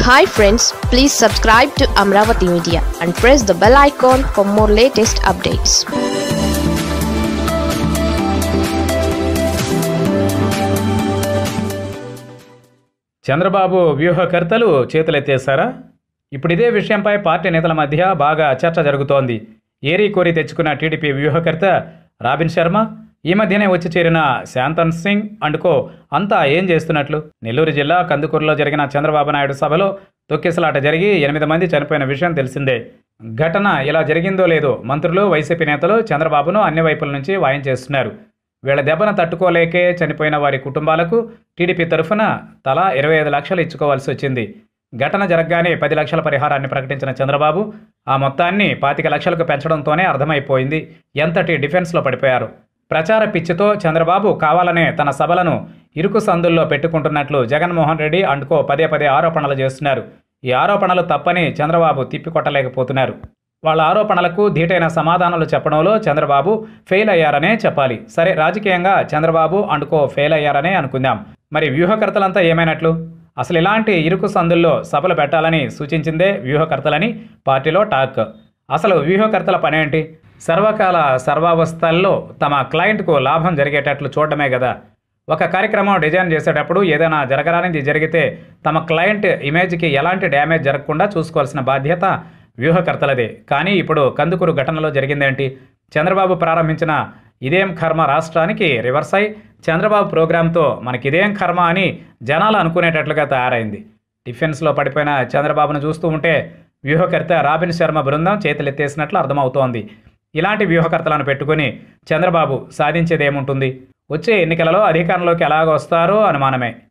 hi friends please subscribe to Amaravati media and press the bell icon for more latest updates Chandrababu వ్యూహకర్తలు చేతులెత్తేశారా ఇప్పుడు ఇదే విషయంపై పార్టీ నేతల మధ్య బాగా చర్చ జరుగుతోంది ఏరీ కోరి తెచ్చుకున్న టీడీపీ వ్యూహకర్త రాబిన్ శర్మ ఈ మధ్యనే వచ్చి చేరిన శాంతన్ సింగ్ అండుకో అంతా ఏం చేస్తున్నట్లు నెల్లూరు జిల్లా కందుకూరులో జరిగిన చంద్రబాబు నాయుడు సభలో తొక్కిసలాట జరిగి ఎనిమిది మంది చనిపోయిన విషయం తెలిసిందే ఘటన ఇలా జరిగిందో లేదో మంత్రులు వైసీపీ నేతలు చంద్రబాబును అన్ని వైపుల నుంచి వాయించేస్తున్నారు వీళ్ళ దెబ్బను తట్టుకోలేకే చనిపోయిన వారి కుటుంబాలకు టీడీపీ తరఫున తలా ఇరవై ఐదు లక్షలు ఇచ్చుకోవాల్సి వచ్చింది ఘటన జరగగానే పది లక్షల పరిహారాన్ని ప్రకటించిన చంద్రబాబు ఆ మొత్తాన్ని పాతిక లక్షలకు పెంచడంతోనే అర్థమైపోయింది ఎంతటి డిఫెన్స్లో పడిపోయారు ప్రచార పిచ్చితో చంద్రబాబు కావాలనే తన సభలను ఇరుకు సందుల్లో పెట్టుకుంటున్నట్లు జగన్మోహన్ రెడ్డి అండుకో పదే పదే ఆరోపణలు చేస్తున్నారు ఈ ఆరోపణలు తప్పని చంద్రబాబు తిప్పికొట్టలేకపోతున్నారు వాళ్ళ ఆరోపణలకు ధీటైన సమాధానాలు చెప్పడంలో చంద్రబాబు ఫెయిల్ అయ్యారనే చెప్పాలి సరే రాజకీయంగా చంద్రబాబు అండుకో ఫెయిల్ అయ్యారనే అనుకుందాం మరి వ్యూహకర్తలంతా ఏమైనట్లు అసలు ఇలాంటి ఇరుకు సందుల్లో సభలు పెట్టాలని సూచించిందే వ్యూహకర్తలని పార్టీలో టాక్ అసలు వ్యూహకర్తల పనేంటి సర్వకాల సర్వావస్థల్లో తమ క్లయింట్కు లాభం జరిగేటట్లు చూడడమే కదా ఒక కార్యక్రమం డిజైన్ చేసేటప్పుడు ఏదైనా జరగరానిది జరిగితే తమ క్లయింట్ ఇమేజ్కి ఎలాంటి డ్యామేజ్ జరగకుండా చూసుకోవాల్సిన బాధ్యత వ్యూహకర్తలదే కానీ ఇప్పుడు కందుకూరు ఘటనలో జరిగిందేంటి చంద్రబాబు ప్రారంభించిన ఇదేం కర్మ రాష్ట్రానికి రివర్స్ అయి చంద్రబాబు ప్రోగ్రాంతో మనకిదేం కర్మ అని జనాలు అనుకునేటట్లుగా తయారైంది డిఫెన్స్లో పడిపోయిన చంద్రబాబును చూస్తూ ఉంటే వ్యూహకర్త రాబిన్ శర్మ బృందం చేతులెత్తేసినట్లు అర్థమవుతోంది ఇలాంటి వ్యూహకర్తలను పెట్టుకుని చంద్రబాబు సాధించేదేముంటుంది వచ్చే ఎన్నికలలో అధికారంలోకి ఎలాగొస్తారో అనుమానమే